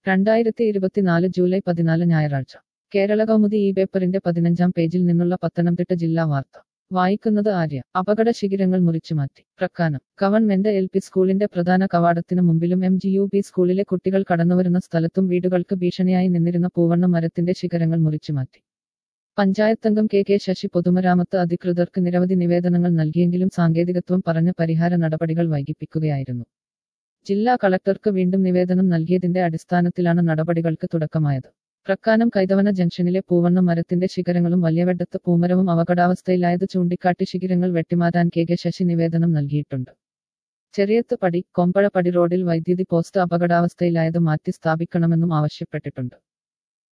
രണ്ടായിരത്തി ഇരുപത്തിനാല് ജൂലൈ പതിനാല് ഞായറാഴ്ച കേരള കൗമുദി ഈ പേപ്പറിന്റെ പതിനഞ്ചാം പേജിൽ നിന്നുള്ള പത്തനംതിട്ട ജില്ലാ വാർത്ത വായിക്കുന്നത് ആര്യ അപകട ശിഖിരങ്ങൾ മുറിച്ചുമാറ്റി പ്രക്കാനം ഗവൺമെന്റ് എൽ പി സ്കൂളിന്റെ പ്രധാന കവാടത്തിന് മുമ്പിലും എം ജി യു പി സ്കൂളിലെ കുട്ടികൾ കടന്നുവരുന്ന സ്ഥലത്തും വീടുകൾക്ക് ഭീഷണിയായി നിന്നിരുന്ന പൂവണ്ണ മരത്തിന്റെ ശിഖരങ്ങൾ മുറിച്ചുമാറ്റി പഞ്ചായത്തംഗം കെ കെ ശശി പൊതുമരാമത്ത് അധികൃതർക്ക് നിരവധി നിവേദനങ്ങൾ നൽകിയെങ്കിലും സാങ്കേതികത്വം പറഞ്ഞ പരിഹാര നടപടികൾ വൈകിപ്പിക്കുകയായിരുന്നു ജില്ലാ കളക്ടർക്ക് വീണ്ടും നിവേദനം നൽകിയതിന്റെ അടിസ്ഥാനത്തിലാണ് നടപടികൾക്ക് തുടക്കമായത് പ്രക്കാനം കൈതവന ജംഗ്ഷനിലെ പൂവണ്ണ മരത്തിന്റെ ശിഖരങ്ങളും വലിയവെട്ടത്ത് പൂമരവും അപകടാവസ്ഥയിലായത് ചൂണ്ടിക്കാട്ടി ശിഖരങ്ങൾ വെട്ടിമാറ്റാൻ കെ കെ ശശി നിവേദനം നൽകിയിട്ടുണ്ട് ചെറിയത്ത് പടി കൊമ്പഴ പടി റോഡിൽ വൈദ്യുതി പോസ്റ്റ് അപകടാവസ്ഥയിലായത് മാറ്റി സ്ഥാപിക്കണമെന്നും ആവശ്യപ്പെട്ടിട്ടുണ്ട്